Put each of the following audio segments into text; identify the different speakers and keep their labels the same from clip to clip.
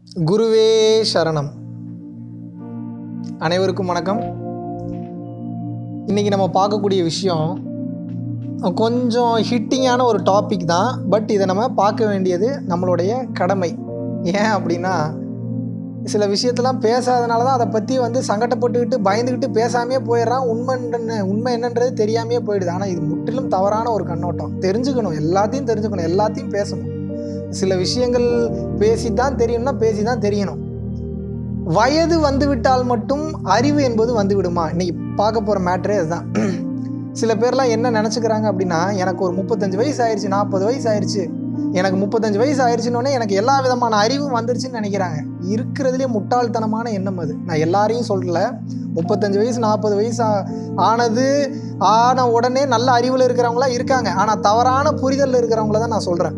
Speaker 1: குருவே சரணம் அனைவருக்கும் வணக்கம் இன்றைக்கி நம்ம பார்க்கக்கூடிய விஷயம் கொஞ்சம் ஹிட்டிங்கான ஒரு டாபிக் தான் பட் இதை நம்ம பார்க்க வேண்டியது நம்மளுடைய கடமை ஏன் அப்படின்னா சில விஷயத்தெல்லாம் பேசாதனால தான் அதை பற்றி வந்து சங்கடப்பட்டுக்கிட்டு பயந்துக்கிட்டு பேசாமையே போயிடுறான் உண்மை என்னன்னு உண்மை என்னன்றது தெரியாமையே போயிடுது ஆனால் இது முற்றிலும் தவறான ஒரு கண்ணோட்டம் தெரிஞ்சுக்கணும் எல்லாத்தையும் தெரிஞ்சுக்கணும் எல்லாத்தையும் பேசணும் சில விஷயங்கள் பேசி தான் தெரியணும்னா பேசி தான் தெரியணும் வயது வந்துவிட்டால் மட்டும் அறிவு என்பது வந்து விடுமா இன்னைக்கு பார்க்க போகிற மேட்ரே அதுதான் சில பேர்லாம் என்ன நினச்சிக்கிறாங்க அப்படின்னா எனக்கு ஒரு முப்பத்தஞ்சு வயசு ஆயிடுச்சு நாற்பது வயசு ஆயிடுச்சு எனக்கு முப்பத்தஞ்சு வயசு ஆயிடுச்சுன்னொடனே எனக்கு எல்லா விதமான அறிவும் வந்துருச்சுன்னு நினைக்கிறாங்க இருக்கிறதுலே முட்டாள்தனமான எண்ணம் அது நான் எல்லாரையும் சொல்லல முப்பத்தஞ்சு வயசு நாற்பது வயசு ஆ- ஆனது ஆன உடனே நல்ல அறிவில் இருக்கிறவங்களாம் இருக்காங்க ஆனால் தவறான புரிதலில் இருக்கிறவங்கள தான் நான் சொல்கிறேன்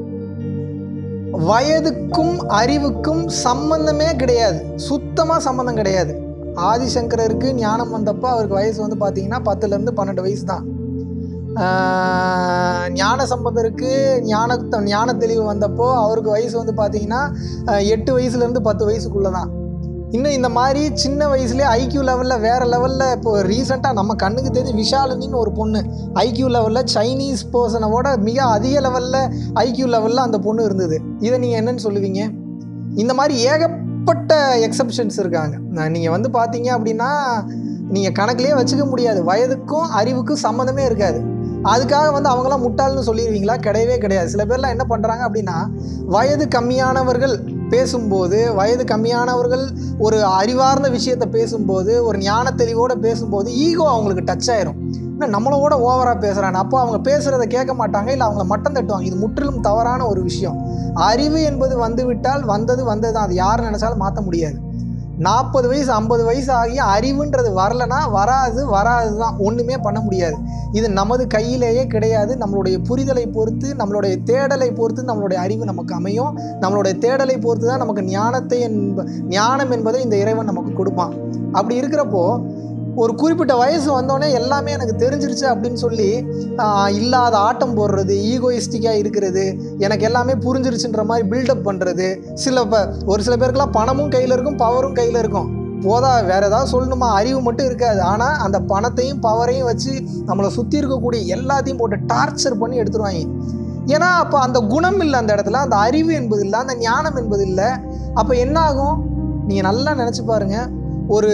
Speaker 1: வயதுக்கும் அறிவுக்கும் சம்பந்தமே கிடையாது சுத்தமாக சம்பந்தம் கிடையாது ஆதிசங்கரருக்கு ஞானம் வந்தப்போ அவருக்கு வயசு வந்து பார்த்தீங்கன்னா பத்துலேருந்து பன்னெண்டு வயசு தான் ஆஹ் ஞான சம்பந்தருக்கு ஞான ஞான தெளிவு வந்தப்போ அவருக்கு வயசு வந்து பார்த்தீங்கன்னா ஆஹ் எட்டு வயசுலேருந்து பத்து வயசுக்குள்ளே தான் இன்னும் இந்த மாதிரி சின்ன வயசுலேயே ஐக்யூ லெவலில் வேறு லெவலில் இப்போ ரீசெண்டாக நம்ம கண்ணுக்கு தெரிஞ்சு விஷாலினின்னு ஒரு பொண்ணு ஐக்யூ லெவலில் சைனீஸ் பர்சனோட மிக அதிக லெவலில் ஐக்யூ லெவலில் அந்த பொண்ணு இருந்தது இதை நீங்கள் என்னன்னு சொல்லுவீங்க இந்த மாதிரி ஏகப்பட்ட எக்ஸப்ஷன்ஸ் இருக்காங்க நீங்கள் வந்து பார்த்தீங்க அப்படின்னா நீங்கள் கணக்கிலே வச்சுக்க முடியாது வயதுக்கும் அறிவுக்கும் சம்மந்தமே இருக்காது அதுக்காக வந்து அவங்களாம் முட்டாள்னு சொல்லிடுவீங்களா கிடையவே கிடையாது சில பேர்லாம் என்ன பண்ணுறாங்க அப்படின்னா வயது கம்மியானவர்கள் பேசும்போது வயது கம்மியானவர்கள் ஒரு அறிவார்ந்த விஷயத்தை பேசும்போது ஒரு ஞான தெளிவோடு பேசும்போது ஈகோ அவங்களுக்கு டச் ஆயிரும் என்ன நம்மளோட ஓவராக பேசுகிறாங்க அப்போ அவங்க பேசுகிறத கேட்க மாட்டாங்க இல்லை அவங்கள மட்டம் தட்டுவாங்க இது முற்றிலும் தவறான ஒரு விஷயம் அறிவு என்பது வந்துவிட்டால் வந்தது வந்தது தான் அது யார் நினச்சாலும் மாற்ற முடியாது நாற்பது வயசு ஐம்பது வயசு ஆகி அறிவுன்றது வரலனா வராது வராது தான் ஒன்றுமே பண்ண முடியாது இது நமது கையிலேயே கிடையாது நம்மளுடைய புரிதலை பொறுத்து நம்மளுடைய தேடலை பொறுத்து நம்மளுடைய அறிவு நமக்கு அமையும் நம்மளுடைய தேடலை பொறுத்து தான் நமக்கு ஞானத்தை என்ப ஞானம் என்பதை இந்த இறைவன் நமக்கு கொடுப்பான் அப்படி இருக்கிறப்போ ஒரு குறிப்பிட்ட வயசு வந்தோடனே எல்லாமே எனக்கு தெரிஞ்சிருச்சு அப்படின்னு சொல்லி ஆஹ், இல்லாத ஆட்டம் போடுறது ஈகோயிஸ்டிக்காக இருக்கிறது எனக்கு எல்லாமே புரிஞ்சிருச்சுன்ற மாதிரி பில்டப் பண்ணுறது சில ப ஒரு சில பேருக்குலாம் பணமும் கையில் இருக்கும் பவரும் கையில் இருக்கும் போதா வேற ஏதாவது சொல்லணுமா அறிவு மட்டும் இருக்காது ஆனால் அந்த பணத்தையும் பவரையும் வச்சு நம்மளை சுற்றி இருக்கக்கூடிய எல்லாத்தையும் போட்டு டார்ச்சர் பண்ணி எடுத்துருவாங்க ஏன்னா அப்போ அந்த குணம் இல்லை அந்த இடத்துல அந்த அறிவு என்பது இல்லை அந்த ஞானம் என்பது இல்லை அப்போ என்ன ஆகும் நீங்கள் நல்லா நினச்சி பாருங்க ஒரு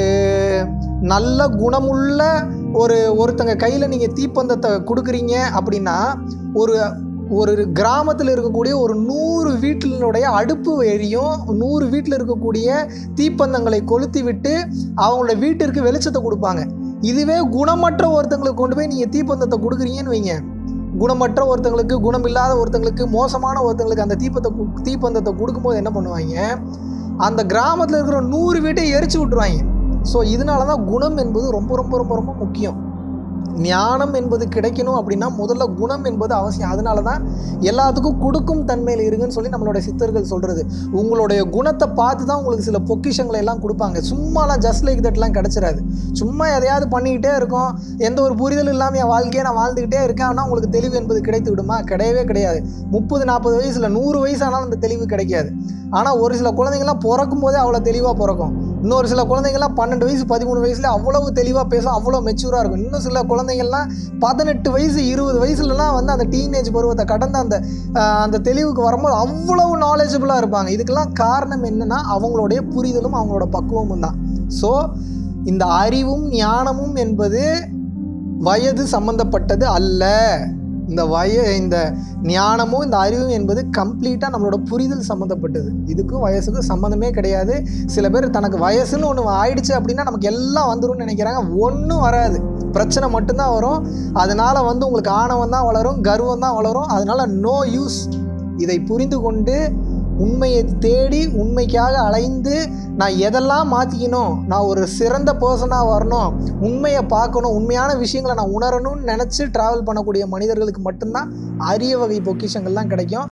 Speaker 1: நல்ல குணமுள்ள ஒரு ஒருத்தங்க கையில் நீங்கள் தீப்பந்தத்தை கொடுக்குறீங்க அப்படின்னா ஒரு ஒரு கிராமத்தில் இருக்கக்கூடிய ஒரு நூறு வீட்டினுடைய அடுப்பு எரியும் நூறு வீட்டில் இருக்கக்கூடிய தீப்பந்தங்களை கொளுத்தி விட்டு அவங்களோட வீட்டிற்கு வெளிச்சத்தை கொடுப்பாங்க இதுவே குணமற்ற ஒருத்தங்களுக்கு கொண்டு போய் நீங்கள் தீப்பந்தத்தை கொடுக்குறீங்கன்னு வைங்க குணமற்ற ஒருத்தங்களுக்கு குணம் இல்லாத ஒருத்தங்களுக்கு மோசமான ஒருத்தங்களுக்கு அந்த தீப்பத்தை கு- தீப்பந்தத்தை கொடுக்கும்போது என்ன பண்ணுவாங்க அந்த கிராமத்தில் இருக்கிற நூறு வீட்டை எரிச்சு விட்டுருவாங்க ஸோ இதனால தான் குணம் என்பது ரொம்ப ரொம்ப ரொம்ப ரொம்ப முக்கியம் ஞானம் என்பது கிடைக்கணும் அப்படின்னா முதல்ல குணம் என்பது அவசியம் அதனால தான் எல்லாத்துக்கும் கொடுக்கும் தன்மையில் இருங்கன்னு சொல்லி நம்மளுடைய சித்தர்கள் சொல்கிறது உங்களுடைய குணத்தை பார்த்து தான் உங்களுக்கு சில பொக்கிஷங்களை எல்லாம் கொடுப்பாங்க சும்மாலாம் ஜஸ்ட் லைக் தட்லாம் கிடச்சிடாது சும்மா எதையாவது பண்ணிக்கிட்டே இருக்கோம் எந்த ஒரு புரிதலும் இல்லாமல் என் வாழ்க்கையை நான் வாழ்ந்துக்கிட்டே இருக்கேன் ஆனால் உங்களுக்கு தெளிவு என்பது கிடைத்து விடுமா கிடையவே கிடையாது முப்பது நாற்பது வயசில் நூறு வயசு ஆனாலும் அந்த தெளிவு கிடைக்காது ஆனால் ஒரு சில குழந்தைங்கள்லாம் பிறக்கும் போதே அவ்வளோ தெளிவாக பிறக்கும் இன்னொரு சில குழந்தைங்கள்லாம் பன்னெண்டு வயசு பதிமூணு வயசுல அவ்வளவு தெளிவாக பேசும் அவ்வளோ மெச்சூராக இருக்கும் இன்னும் சில குழந்தைங்கள்லாம் பதினெட்டு வயசு இருபது வயசுலலாம் வந்து அந்த டீனேஜ் பருவத்தை கடந்த அந்த ஆஹ், அந்த தெளிவுக்கு வரும்போது அவ்வளவு நாலேஜபுளாக இருப்பாங்க இதுக்கெல்லாம் காரணம் என்னன்னா அவங்களுடைய புரிதலும் அவங்களோட பக்குவமும் தான் ஸோ இந்த அறிவும் ஞானமும் என்பது வயது சம்பந்தப்பட்டது அல்ல இந்த வய இந்த ஞானமும் இந்த அறிவும் என்பது கம்ப்ளீட்டாக நம்மளோட புரிதல் சம்மந்தப்பட்டது இதுக்கும் வயசுக்கும் சம்மந்தமே கிடையாது சில பேர் தனக்கு வயசுன்னு ஒன்று ஆயிடுச்சு அப்படின்னா நமக்கு எல்லாம் வந்துரும்னு நினைக்கிறாங்க ஒன்றும் வராது பிரச்சனை மட்டும்தான் வரும் அதனால வந்து உங்களுக்கு ஆணவம் தான் வளரும் கர்வம் தான் வளரும் அதனால நோ யூஸ் இதை புரிந்து கொண்டு உண்மையை தேடி உண்மைக்காக அலைந்து நான் எதெல்லாம் மாற்றிக்கணும் நான் ஒரு சிறந்த பர்சனாக வரணும் உண்மையை பார்க்கணும் உண்மையான விஷயங்களை நான் உணரணும்னு நினச்சி ட்ராவல் பண்ணக்கூடிய மனிதர்களுக்கு மட்டும்தான் அரிய வகை பொக்கிஷங்கள்லாம் கிடைக்கும்